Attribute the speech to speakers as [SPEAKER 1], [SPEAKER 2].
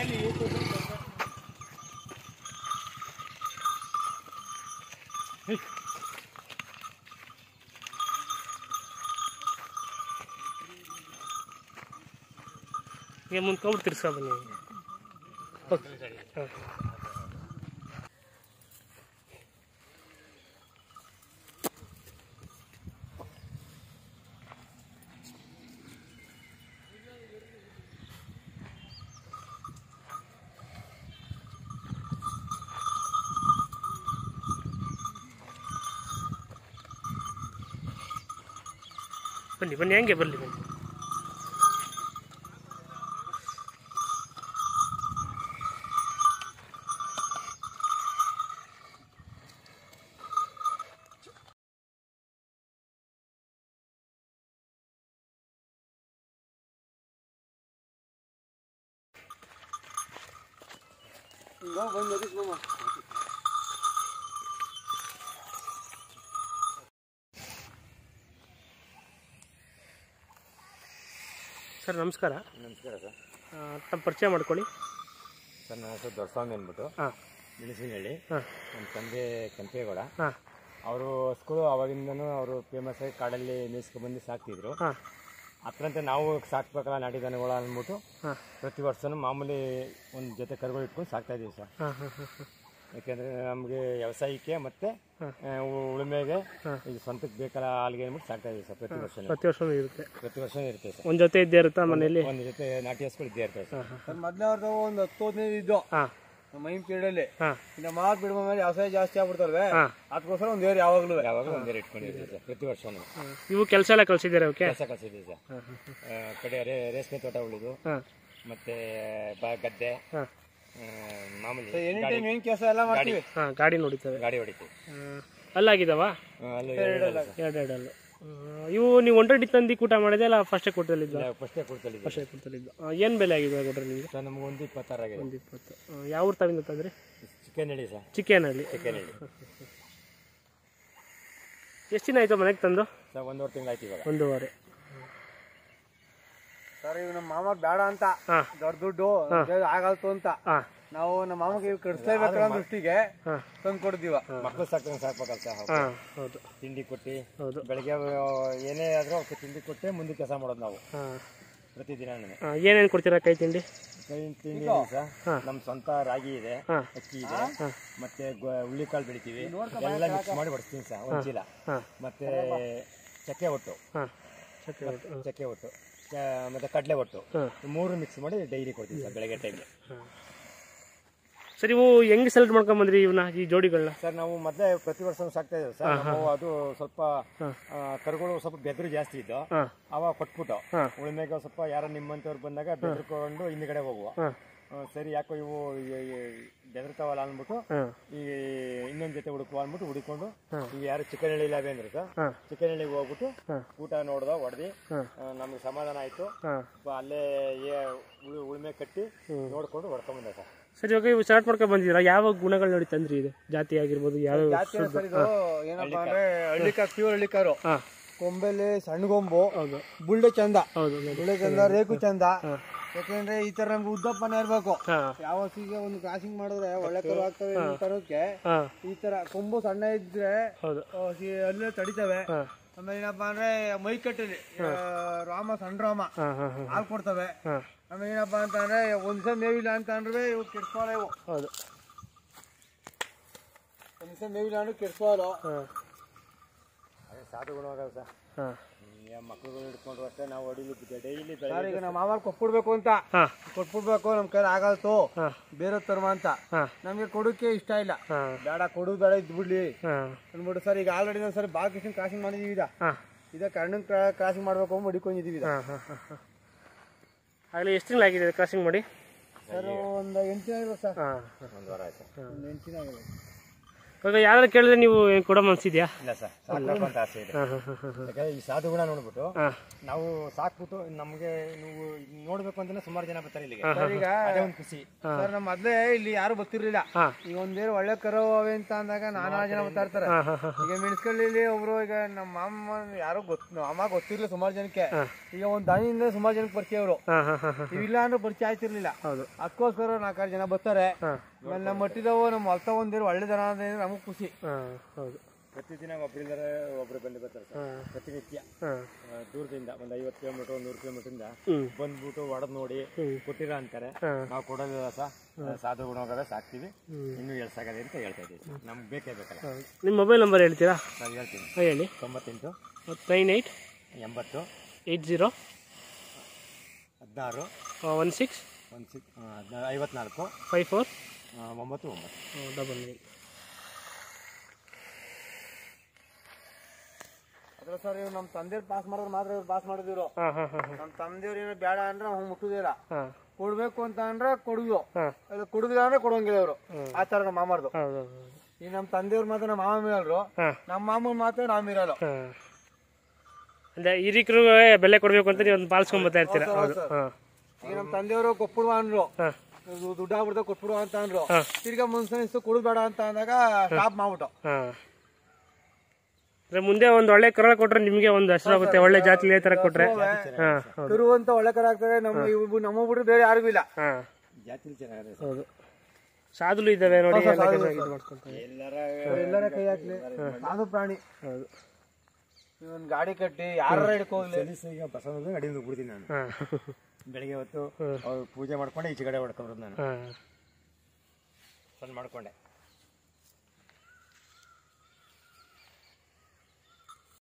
[SPEAKER 1] ಈಗ ಮುಂದ್ಕೊಂಡು ತಿರ್ಸ್ಕೊ ಬನ್ನಿ ಓಕೆ ಹಾಂ ಬನ್ನಿ ಬನ್ನಿ ಹಂಗೆ ಬರಲಿ ಬನ್ನಿ ಸರ್ ನಮಸ್ಕಾರ
[SPEAKER 2] ನಮಸ್ಕಾರ ಸರ್
[SPEAKER 1] ಆ, ತಮ್ಮ ಪರಿಚಯ ಮಾಡ್ಕೊಳ್ಳಿ
[SPEAKER 2] ಸರ್ ನನ್ನ ಹೆಸರು ದೊಡ್ಡಸ್ವಾಮಿ ಅಂದ್ಬಿಟ್ಟು
[SPEAKER 1] ಹಾಂ
[SPEAKER 2] ಮೆಣಸಿನಹಳ್ಳಿ
[SPEAKER 1] ಹಾಂ
[SPEAKER 2] ನಮ್ಮ ತಂದೆ ಕೆಂಪೇಗೌಡ
[SPEAKER 1] ಹಾಂ
[SPEAKER 2] ಅವರು ಸ್ಕೂಲು ಅವಾಗಿಂದನೂ ಅವರು ಫೇಮಸ್ ಆಗಿ ಕಾಡಲ್ಲಿ ಮೇಯಿಸ್ಕೊಂಡ್ಬಂದು ಸಾಕ್ತಿದ್ರು
[SPEAKER 1] ಹಾಂ
[SPEAKER 2] ಅದರಂತೆ ನಾವು ಸಾಕ್ಬೇಕಲ್ಲ ನಾಟಿ ದನಗಳ ಅಂದ್ಬಿಟ್ಟು
[SPEAKER 1] ಹಾಂ
[SPEAKER 2] ಪ್ರತಿ ವರ್ಷನೂ ಮಾಮೂಲಿ ಒಂದು ಜೊತೆ ಕರುಗಳು ಇಟ್ಕೊಂಡು ಸಾಕ್ತಾ ಇದೀವಿ ಸರ್
[SPEAKER 1] ಹಾಂ ಹಾಂ ಹಾಂ ಹಾಂ
[SPEAKER 2] ಯಾಕೆಂದರೆ ನಮಗೆ ವ್ಯವಸಾಯಕ್ಕೆ ಮತ್ತು ಉಳುಮೆಗೆ ಇದು ಸ್ವಂತಕ್ಕೆ ಬೇಕಲ್ಲ ಹಾಲಿಗೆ ಅಂದ್ಬಿಟ್ಟು ಸಾಕ್ತಾ ಇದೀವಿ ಸರ್ ಪ್ರತಿ ವರ್ಷ
[SPEAKER 1] ಪ್ರತಿ ವರ್ಷವೂ ಇರುತ್ತೆ
[SPEAKER 2] ಪ್ರತಿ ವರ್ಷ ಇರುತ್ತೆ ಸರ್
[SPEAKER 1] ಒಂದು ಜೊತೆ ಇದ್ದೇ ಇರುತ್ತಾ ಮನೆಯಲ್ಲಿ
[SPEAKER 2] ಒಂದು ಜೊತೆ ನಾಟಿ ಹಸುಗಳು ಇದ್ದೇ ಇರ್ತವೆ ಸರ್
[SPEAKER 3] ಸರ್ ಮೊದಲೇ ಅವ್ರದ್ದು ಒಂದು ಹತ್ತು ಹದಿನೈದು ಇದ್ದು
[SPEAKER 1] ಹಾಂ
[SPEAKER 3] ನಮ್ಮ ಮೈನ್ ಪೀರಿಯಡಲ್ಲಿ
[SPEAKER 1] ಹಾಂ
[SPEAKER 3] ಇನ್ನು ಮಾತು ಬಿಡುವ ಮೇಲೆ ವ್ಯವಸಾಯ ಜಾಸ್ತಿ ಆಗ್ಬಿಡ್ತಲ್ವೇ
[SPEAKER 1] ಹಾಂ
[SPEAKER 3] ಅದಕ್ಕೋಸ್ಕರ ಒಂದು ಏರು ಯಾವಾಗಲೂ
[SPEAKER 2] ಯಾವಾಗ ಒಂದೇ ಇಟ್ಕೊಂಡಿದ್ದೀವಿ ಸರ್ ಪ್ರತಿ ವರ್ಷನೂ
[SPEAKER 1] ಇವು ಕೆಲಸ ಎಲ್ಲ ಕಳ್ಸಿದ್ದೀರಾ ಓಕೆ
[SPEAKER 2] ಕೆಲಸ ಕಳ್ಸಿದ್ದೀವಿ ಸರ್
[SPEAKER 1] ಹಾಂ ಹಾಂ
[SPEAKER 2] ಆ, ಕಡೆ ರೇ ರೇಷ್ಮೆ ತೋಟ ಉಳಿದು
[SPEAKER 1] ಹಾಂ
[SPEAKER 2] ಮತ್ತೆ ಬ ಗದ್ದೆ
[SPEAKER 1] ಹಾಂ
[SPEAKER 2] ಆ, ಮಾಮೂಲಿ
[SPEAKER 3] ಎನಿ ಟೈಮ್ ಏನು ಕೆಲಸ ಎಲ್ಲ ಮಾಡ್ತೀವಿ
[SPEAKER 1] ಹಾಂ ಗಾಡಿ ನೋಡಿತವೆ
[SPEAKER 2] ಗಾಡಿ ಹೊಡಿತೀವಿ
[SPEAKER 1] ಅಲ್ಲಾಗಿದಾವ
[SPEAKER 2] ಆ, ಅಲ್ಲಿ ಎರಡು
[SPEAKER 1] ಎರಡು ಎರಡಲ್ಲು ಇವು ನೀವು ಒಂಡ್ರಡಿ ತಂದು ಕೂಟ ಮಾಡಿದೆ ಅಲ್ಲ ಫಸ್ಟೇ ಕೊಟ್ಟಲ್ಲಿದ್ದ
[SPEAKER 2] ಫಸ್ಟೇ ಕೊಡ್ತಲ್ಲಿ
[SPEAKER 1] ಫಸ್ಟೇ ಕೊಟ್ಟಲ್ಲಿದ್ದು ಏನು ಬೆಲೆ ಆಗಿದೆ ಕೊಟ್ರೆ ನಿಮಗೆ
[SPEAKER 2] ಸರ್ ನಮ್ಗೆ ಒಂದು ಇಪ್ಪತ್ತಾರು ಆಗಿದೆ
[SPEAKER 1] ಒಂದು ಇಪ್ಪತ್ತು ಆ, ಯಾವ ಊರು ತಗೊಂಡು ತಂದ್ರಿ
[SPEAKER 2] ಚಿಕನ್ ಹೇಳಿ ಸರ್
[SPEAKER 1] ಚಿಕ್ಕೇನಹಳ್ಳಿ
[SPEAKER 2] ಚಿಕನ್ ಹೇಳಿ
[SPEAKER 1] ಎಷ್ಟು ದಿನ ಆಯಿತು ಮನೆಗೆ ತಂದು
[SPEAKER 2] ಸರ್ ಒಂದೂವರೆ ತಿಂಗಳು ಆಯ್ತು ಇವಾಗ
[SPEAKER 1] ಒಂದೂವರೆ
[SPEAKER 3] ಸರ್ ಇವ್ ನಮ್ಮ ಮಾಮ ಬೇಡ ಅಂತ
[SPEAKER 1] ಹಾಂ
[SPEAKER 3] ದೊಡ್ಡ ದುಡ್ಡು ಆಗಲ್ತು ಅಂತ
[SPEAKER 1] ಹಾಂ
[SPEAKER 3] ನಾವು ನಮ್ಮ ಮಾಮಗೆ ಇವ್ ಕಡಿಸ್ಲೇಬೇಕಲ್ಲ ಅನ್ನೋ ದೃಷ್ಟಿಗೆ
[SPEAKER 1] ಹಾಂ
[SPEAKER 3] ತಂದು ಕೊಡ್ತೀವ
[SPEAKER 2] ಮಕ್ಕಳು ಸಾಕ್ತಂಗೆ ಸಾಕ್ಬೇಕಲ್ಲ ಸರ್ ಅವ್ರು.
[SPEAKER 1] ಹಾಂ ಹೌದು
[SPEAKER 2] ತಿಂಡಿ ಕೊಟ್ಟು
[SPEAKER 1] ಹೌದು
[SPEAKER 2] ಬೆಳಗ್ಗೆ ಆ, ಏನೇ ಆದರೂ ಅವಕ್ಕೆ ತಿಂಡಿ ಕೊಟ್ಟೆ ಮುಂದೆ ಕೆಲಸ ಮಾಡೋದು ನಾವು
[SPEAKER 1] ಹಾಂ
[SPEAKER 2] ಪ್ರತಿದಿನ
[SPEAKER 1] ಏನೇನು ಕೊಡ್ತೀರಾ ಕೈ ತಿಂಡಿ
[SPEAKER 2] ಕೈ ತಿಂಡಿ ಸರ್
[SPEAKER 1] ಹಾಂ.
[SPEAKER 2] ನಮ್ಮ ಸ್ವಂತ ರಾಗಿ ಇದೆ
[SPEAKER 1] ಹಾಂ
[SPEAKER 2] ಅಕ್ಕಿ ಇದೆ ಮತ್ತೆ ಗೊ- ಹುಳ್ಳಿಕಾಳು ಬೆಳಿತೀವಿ ಎಲ್ಲ ಮಿಕ್ಸ್ ಮಾಡಿ ಬಡಿಸ್ತೀನಿ ಸರ್ ಒಂದು ಚೀಲ
[SPEAKER 1] ಹಾಂ
[SPEAKER 2] ಮತ್ತೆ ಚಕ್ಕೆ ಒಟ್ಟು
[SPEAKER 1] ಹಾಂ ಚಕ್ಕೆ ಹಾಂ
[SPEAKER 2] ಚಕ್ಕೆ ಒಟ್ಟು ಚ- ಮತ್ತೆ ಕಡಲೆ ಒಟ್ಟು
[SPEAKER 1] ಹಾಂ
[SPEAKER 2] ಈ ಮೂರು ಮಿಕ್ಸ್ ಮಾಡಿ ಡೈಲಿ ಕೊಡ್ತೀವಿ ಸರ್ ಬೆಳಗ್ಗೆ ಟೈಮ್ಗೆ
[SPEAKER 1] ಸರ್ ಇವು ಹೆಂಗೆ ಸೆಲೆಕ್ಟ್ ಮಾಡ್ಕೊಂಬಂದ್ರಿ ಇವನ್ನ ಈ ಜೋಡಿಗಳನ್ನ
[SPEAKER 2] ಸರ್ ನಾವು ಮೊದಲೇ ಪ್ರತಿ ವರ್ಷ ಸಾಕ್ತಾ ಇದ್ದೇವೆ ಸರ್ ನಾವು ಅದು ಸ್ವಲ್ಪ ಆ, ಕರುಗಳು ಸ್ವಲ್ಪ ಬೆದರು ಜಾಸ್ತಿ ಇದ್ದು
[SPEAKER 1] ಹಾಂ
[SPEAKER 2] ಅವಾಗ ಕೊಟ್ಬಿಟ್ಟು
[SPEAKER 1] ಹಾಂ.
[SPEAKER 2] ಉಳಿಮೆಗೆ ಸ್ವಲ್ಪ ಯಾರೋ ನಿಮ್ಮಂಥವ್ರು ಬಂದಾಗ ಬೆದರ್ಕೊಂಡು ಹಿಂದ್ಗಡೆ ಹೋಗುವ
[SPEAKER 1] ಹಾಂ
[SPEAKER 2] ಆ, ಸರಿ ಯಾಕೋ ಇವು ಬೆದರ್ತಾವಲ್ಲ ಅಂದ್ಬಿಟ್ಟು
[SPEAKER 1] ಹಾಂ
[SPEAKER 2] ಈ ಇನ್ನೊಂದ್ ಜೊತೆ ಹುಡುಕುವ ಅಂದ್ಬಿಟ್ಟು ಹುಡುಕೊಂಡು ಈಗ ಯಾರು ಚಿಕನ್ ಹೇಳಿ ಇಲ್ಲವೇ ಅಂದ್ರೆ ಸರ್
[SPEAKER 1] ಹಾಂ
[SPEAKER 2] ಚಿಕನ್ ಹೇಳಿಗೆ ಹೋಗ್ಬಿಟ್ಟು
[SPEAKER 1] ಹಾಂ.
[SPEAKER 2] ಊಟ ನೋಡ್ದ ಹೊಡೆದಿ
[SPEAKER 1] ಹಾಂ
[SPEAKER 2] ನಮ್ಗೆ ಸಮಾಧಾನ ಆಯ್ತು
[SPEAKER 1] ಹಾಂ
[SPEAKER 2] ಸ್ವಲ್ಪ ಅಲ್ಲೇ ಏ- ಉಳು- ಉಳುಮೆ ಕಟ್ಟಿ ನೋಡ್ಕೊಂಡು ಹೊಡ್ಕೊಂಬಂದ ಸರ್
[SPEAKER 1] ಸರಿ ಇವಾಗ ಇವು ಸೆಲೆಕ್ಟ್ ಮಾಡ್ಕೊಂಡು ಬಂದಿದ್ದೀರಾ ಯಾವ ಗುಣಗಳು ನೋಡಿ ತಂದ್ರಿ ಇದು ಜಾತಿ ಆಗಿರ್ಬೋದು ಯಾವ
[SPEAKER 3] ಜಾತಿ ಸರ್ ಇದು ಏನಪ್ಪಾ ಅಂದ್ರೆ ಹಳ್ಳಿಕಾರ್ ಪ್ಯೂರ್ ಹಳ್ಳಿಕಾರು
[SPEAKER 1] ಹಾಂ
[SPEAKER 3] ಕೊಂಬೆಲಿ ಸಣ್ಣಗೊಂಬು
[SPEAKER 1] ಹೌದು
[SPEAKER 3] ಬುಳ್ಳೆ ಚಂದ
[SPEAKER 1] ಹೌದು ನೋಡಿ
[SPEAKER 3] ಬುಳ್ಳೆ ಚಂದ ರೇಕು ಚಂದ ಯಾಕಂದ್ರೆ ಈ ತರ ನಮ್ಗೆ ಉದ್ದಪ್ಪನೇ ಇರ್ಬೇಕು
[SPEAKER 1] ಹಾಂ
[SPEAKER 3] ಯಾವ ಹಸಿಗೆ ಒಂದು ಕ್ರಾಸಿಂಗ್ ಮಾಡಿದ್ರೆ ಒಳ್ಳೆ ಕರು ಆಗ್ತವೆ ಈ ತರಕ್ಕೆ
[SPEAKER 1] ಹಾಂ
[SPEAKER 3] ಈ ತರ ಕೊಂಬು ಸಣ್ಣ ಇದ್ರೆ
[SPEAKER 1] ಹೌದು
[SPEAKER 3] ಆ, ಸಿ- ಅಲ್ಲೇ ತಡಿತವೆ
[SPEAKER 1] ಹಾಂ
[SPEAKER 3] ಆಮೇಲೆ ಏನಪ್ಪಾ ಅಂದ್ರೆ ಮೈ ಕಟ್ಟಲಿ ಆ, ರಾಮ ಸಣ್ಣ ರಾಮ
[SPEAKER 1] ಹಾಂ ಹಾಂ ಹಾಂ
[SPEAKER 3] ಹಾಲು ಕೊಡ್ತವೆ
[SPEAKER 1] ಹಾಂ
[SPEAKER 3] ಆಮೇಲೆ ಏನಪ್ಪಾ ಅಂತ ಅಂದ್ರೆ ಒಂದ್ ದಿವಸ ಮೇವಿಲ್ಲ ಅಂತ ಅಂದ್ರೆ ಇವು ಕೆಡ್ಸ್ಕೊಳ್ಳೋ ಇವು
[SPEAKER 1] ಹೌದು
[SPEAKER 3] ಒಂದ್ ದಿವಸ ಮೇವಿಲ್ಲ ಅಂದ್ರೆ ಕೆಡ್ಸ್ಕೊಳ್ಳೋ
[SPEAKER 1] ಹಾಂ
[SPEAKER 2] ಅದೇ ಸಾಧು ಗುಣವಾಗಲ್ಲ ಸರ್
[SPEAKER 1] ಹಾಂ
[SPEAKER 2] ಮಕ್ಕಳುಗಳು ಹಿಡ್ಕೊಂಡು ಅಷ್ಟೇ ನಾವು ಹೊಡಿಲಿಕ್ಕೆ ಡೈಲಿ
[SPEAKER 3] ಸರ್ ಈಗ ನಮ್ಮ ಮಾಮಲ್ಲಿ ಕೊಟ್ಬಿಡ್ಬೇಕು ಅಂತ
[SPEAKER 1] ಹಾಂ
[SPEAKER 3] ಕೊಟ್ಬಿಡ್ಬೇಕು ನಮ್ ಕೈಲಿ ಆಗಲ್ತು
[SPEAKER 1] ಹಾಂ
[SPEAKER 3] ಬೇರೆ ತರ್ಮ ಅಂತ
[SPEAKER 1] ಹಾಂ
[SPEAKER 3] ನಮ್ಗೆ ಕೊಡೋಕೆ ಇಷ್ಟ ಇಲ್ಲ
[SPEAKER 1] ಹಾಂ
[SPEAKER 3] ಬೇಡ ಕೊಡು ಬೇಡ ಇದ್ ಬಿಡ್ಲಿ
[SPEAKER 1] ಹಾಂ
[SPEAKER 3] ಅಂದ್ಬಿಟ್ಟು ಸರ್ ಈಗ ಆಲ್ರೆಡಿ ನಾವು ಸರ್ ಬಾಲಕೃಷ್ಣ ಕ್ರಾಸಿಂಗ್ ಮಾಡಿದೀವಿ ಇದ
[SPEAKER 1] ಹಾಂ
[SPEAKER 3] ಇದ ಕಣ್ಣನ್ ಕ್ರಾಸಿಂಗ್ ಮಾಡ್ಬೇಕು ಅಂತ ಮಡಿಕೊಂಡಿದೀವಿ ಇದ
[SPEAKER 1] ಹಾಂ ಹಾಂ ಹಾಂ ಹಾಂ ಆಗಲೇ ಎಷ್ಟು ತಿಂಗಳಾಗಿದೆ ಕ್ರಾಸಿಂಗ್ ಮಾಡಿ
[SPEAKER 3] ಸರ್ ಒಂದು ಎಂಟು ದಿನ ಇರ್ಬೇಕು ಸರ್
[SPEAKER 1] ಹಾಂ
[SPEAKER 2] ಒಂದು ವಾರ ಆಯ್ತು
[SPEAKER 3] ಒಂದು ಎಂಟು ದಿನ ಆಗಿಲ್ಲ
[SPEAKER 1] ಇವಾಗ ಯಾರು ಕೇಳಿದ್ರೆ ನೀವು ಏನ್ ಕೊಡೋ ಮನ್ಸಿದ್ಯಾ
[SPEAKER 2] ಇಲ್ಲ ಸರ್ ಸಾಕ್ಬೇಕು ಅಂತ ಆಸೆ ಇದೆ
[SPEAKER 1] ಹಾಂ ಹಾಂ ಹಾಂ ಹಾಂ
[SPEAKER 2] ಯಾಕಂದ್ರೆ ಈ ಸಾಧುಗುಣ ನೋಡ್ಬಿಟ್ಟು
[SPEAKER 1] ಹಾಂ
[SPEAKER 2] ನಾವು ಸಾಕ್ಬಿಟ್ಟು ನಮಗೆ ನೀವು ನೋಡ್ಬೇಕು ಅಂತಾನೆ ಸುಮಾರು ಜನ ಬರ್ತಾರೆ ಇಲ್ಲಿಗೆ
[SPEAKER 3] ಸರ್ ಈಗ
[SPEAKER 2] ಅದೇ ಒಂದು ಖುಷಿ
[SPEAKER 3] ಸರ್ ನಮ್ಮ ಮೊದ್ಲೇ ಇಲ್ಲಿ ಯಾರು ಬರ್ತಿರ್ಲಿಲ್ಲ
[SPEAKER 1] ಹಾಂ
[SPEAKER 3] ಈಗ ಒಂದೇನು ಒಳ್ಳೆ ಕರು ಅವೆ ಅಂತ ಅಂದಾಗ ನಾನಾ ಜನ ಬರ್ತಾ ಇರ್ತಾರೆ
[SPEAKER 1] ಹಾಂ ಹಾಂ ಹಾಂ
[SPEAKER 3] ಈಗ ಮೆಣಸ್ಕಳ್ಳಿ ಒಬ್ರು ಈಗ ನಮ್ಮ ಮಾಮ ಯಾರೋ ಗೊತ್ತು ಅಮ್ಮ ಗೊತ್ತಿರ್ಲಿಲ್ಲ ಸುಮಾರು ಜನಕ್ಕೆ ಈಗ ಒಂದ್ ದನಿಯಿಂದ ಸುಮಾರು ಜನಕ್ಕೆ ಪರಿಚಯ ಅವರು
[SPEAKER 1] ಹಾಂ ಹಾಂ ಹಾಂ ಹಾಂ
[SPEAKER 3] ಇವಿಲ್ಲ ಅಂದ್ರೆ ಪರಿಚಯ ಆಯ್ತಿರ್ಲಿಲ್ಲ
[SPEAKER 1] ಹೌದು
[SPEAKER 3] ಅದಕ್ಕೋಸ್ಕರ ನಾಲ್ಕಾರು ಜನ ಬರ್ತಾರೆ
[SPEAKER 1] ಹಾಂ
[SPEAKER 3] ಆಮೇಲೆ ನಮ್ಮ ಮಟ್ಟಿದವು ನಮ್ಮ ಹೊಲ್ತ ಒಂದಿರು ಒಳ್ಳೆ ಜನ ಅಂದ್ರೆ ನಮಗ್ ಖುಷಿ
[SPEAKER 1] ಹಾಂ ಹೌದು
[SPEAKER 2] ಪ್ರತಿದಿನ ಒಬ್ಬರಿಂದ ಒಬ್ರು ಬಂದು ಬರ್ತಾರೆ ಸರ್
[SPEAKER 1] ಹಾಂ
[SPEAKER 2] ಪ್ರತಿನಿತ್ಯ
[SPEAKER 1] ಹಾಂ
[SPEAKER 2] ಆ, ದೂರದಿಂದ ಒಂದು ಐವತ್ತು ಕಿಲೋಮೀಟರ್ ಒಂದು ನೂರು ಕಿಲೋಮೀಟರಿಂದ
[SPEAKER 1] ಹ್ಞೂ
[SPEAKER 2] ಬಂದ್ಬಿಟ್ಟು ಹೊಡೆದ್ ನೋಡಿ ಕೊಟ್ಟಿರ ಅಂತಾರೆ
[SPEAKER 1] ಹಾಂ
[SPEAKER 2] ನಾವು ಕೊಡೋದಿಲ್ಲ ಸರ್ ಸಾಧು ಗುಣವಾಗವೆ ಸಾಕ್ತೀವಿ
[SPEAKER 1] ಹ್ಞೂ
[SPEAKER 2] ಇನ್ನೂ ಎಳ್ಸಾಗದೆ ಅಂತ ಹೇಳ್ತಾ ಇದ್ದೀವಿ ನಮ್ಗೆ ಬೇಕೇ ಬೇಕಲ್ಲ
[SPEAKER 1] ಹೌದು ನಿಮ್ಮ ಮೊಬೈಲ್ ನಂಬರ್ ಹೇಳ್ತೀರಾ
[SPEAKER 2] ನಾನು ಹೇಳ್ತೀನಿ
[SPEAKER 1] ಹಾಂ ಹೇಳಿ
[SPEAKER 2] ತೊಂಬತ್ತೆಂಟು
[SPEAKER 1] ನೈನ್ ಏಯ್ಟ್
[SPEAKER 2] ಎಂಬತ್ತು
[SPEAKER 1] ಏಯ್ಟ್ ಜೀರೋ
[SPEAKER 2] ಹದಿನಾರು
[SPEAKER 1] ಒನ್ ಸಿಕ್ಸ್
[SPEAKER 2] ಒಂದು ಸಿಕ್ ಹದಿನಾರು ಐವತ್ನಾಲ್ಕು
[SPEAKER 1] ಫೈವ್ ಫೋರ್
[SPEAKER 2] ಆ, ಒಂಬತ್ತು ಒಂಬತ್ತು
[SPEAKER 1] ಡಬಲ್ ನೈನ್
[SPEAKER 3] ಅದ್ರ ಸರ್ ಇವ್ರು ನಮ್ಮ ತಂದೆಯವ್ರು ಪಾಸ್ ಮಾಡಿದ್ರು ಮಾತ್ರ ಇವ್ರು ಪಾಸ್ ಮಾಡಿದ್ರು
[SPEAKER 1] ಹಾಂ ಹಾಂ ಹಾಂ ಹಾಂ
[SPEAKER 3] ನಮ್ಮ ತಂದೆಯವ್ರು ಏನು ಬೇಡ ಅಂದ್ರೆ ಅವ್ನು ಮುಟ್ಟುದಿಲ್ಲ
[SPEAKER 1] ಹಾಂ
[SPEAKER 3] ಕೊಡ್ಬೇಕು ಅಂತ ಅಂದ್ರೆ ಕೊಡುದು
[SPEAKER 1] ಹಾಂ
[SPEAKER 3] ಅದು ಕೊಡುದಿಲ್ಲ ಅಂದ್ರೆ ಕೊಡೋಂಗಿಲ್ಲ ಅವರು ಆ ತರ ನಮ್ಮ ಮಾಮಾರ್ದು
[SPEAKER 1] ಹೌದು ಹೌದು ಹೌದು
[SPEAKER 3] ಈ ನಮ್ಮ ತಂದೆಯವ್ರ ಮಾತ್ರ ನಮ್ಮ ಮಾಮ ಮೀರಲ್ರು
[SPEAKER 1] ಹಾಂ
[SPEAKER 3] ನಮ್ಮ ಮಾಮನ ಮಾತ್ರ ನಾವು ಮೀರಲ್ಲ
[SPEAKER 1] ಹಾಂ ಅಂದರೆ ಹಿರಿಕರು ಬೆಲೆ ಕೊಡಬೇಕು ಅಂತ ನೀವು ಒಂದು ಪಾಲಿಸ್ಕೊಂಡ್ ಬರ್ತಾ ಇರ್ತೀರಾ ಹೌದು ಹಾಂ
[SPEAKER 3] ಈಗ ನಮ್ಮ ತಂದೆಯವರು ಕೊಟ್ಬಿಡುವ ಅಂದ್ರು
[SPEAKER 1] ಹಾಂ
[SPEAKER 3] ಇದು ದುಡ್ಡು ಆಗ್ಬಿಡ್ತಾ ಕೊಟ್ಬಿಡುವ ಅಂತ ಅಂದ್ರು
[SPEAKER 1] ಹಾ.
[SPEAKER 3] ತಿರ್ಗಾ ಮುನ್ಸನಿಸ್ತು ಕೊಡುದು ಬೇಡ ಅಂತ ಅಂದಾಗ ಸ್ಟಾಪ್ ಮಾಡ್ಬಿಟ್ಟು
[SPEAKER 1] ಹಾಂ ಅಂದರೆ ಮುಂದೆ ಒಂದು ಒಳ್ಳೆ ಕರ ಕೊಟ್ರೆ ನಿಮಗೆ ಒಂದು ಹೆಸರಾಗುತ್ತೆ ಒಳ್ಳೆ ಜಾತಿ ಇದೇ ಥರ ಕೊಟ್ರೆ ಹಾಂ ಹೌದು
[SPEAKER 3] ಕರು ಅಂತ ಒಳ್ಳೆ ಕರ ಆಗ್ತದೆ ನಮ್ಮ ಇವು ನಮ್ಮ ಬಿಟ್ರೆ ಬೇರೆ ಯಾರಿಗೂ ಇಲ್ಲ
[SPEAKER 1] ಹಾಂ
[SPEAKER 2] ಜಾತಿ ಚೆನ್ನಾಗಿದೆ ಸರ್
[SPEAKER 1] ಹೌದು ಸಾಧುಲು ಇದ್ದಾವೆ ನೋಡಿ ಎಲ್ಲ ಕೆಲಸ ಇದು ಮಾಡ್ಕೊಂತಾರೆ
[SPEAKER 2] ಎಲ್ಲರ
[SPEAKER 3] ಎಲ್ಲರ ಕೈ ಹಾಕ್ಲಿ ಸಾಧು ಪ್ರಾಣಿ
[SPEAKER 1] ಹೌದು
[SPEAKER 3] ಇವನ್ ಗಾಡಿ ಕಟ್ಟಿ ಯಾರ ಹಿಡ್ಕೋಗ್ಲಿ
[SPEAKER 2] ಸಲೀಸ್ ಈಗ ಬಸವನ ಅಡಿಯಿಂದ ಬಿಡ್ತೀನಿ ನಾನು
[SPEAKER 1] ಹಾಂ
[SPEAKER 2] ಬೆಳಿಗ್ಗೆ ಹೊತ್ತು ಅವ್ರು ಪೂಜೆ ಮಾಡ್ಕೊಂಡೆ ಈಚೆ ಕಡೆ ಹೊಡ್ಕೊಂಡ್ರು ನಾನು
[SPEAKER 1] ಹಾಂ
[SPEAKER 2] ಸಣ್ಣ ಮಾಡ್ಕೊಂಡೆ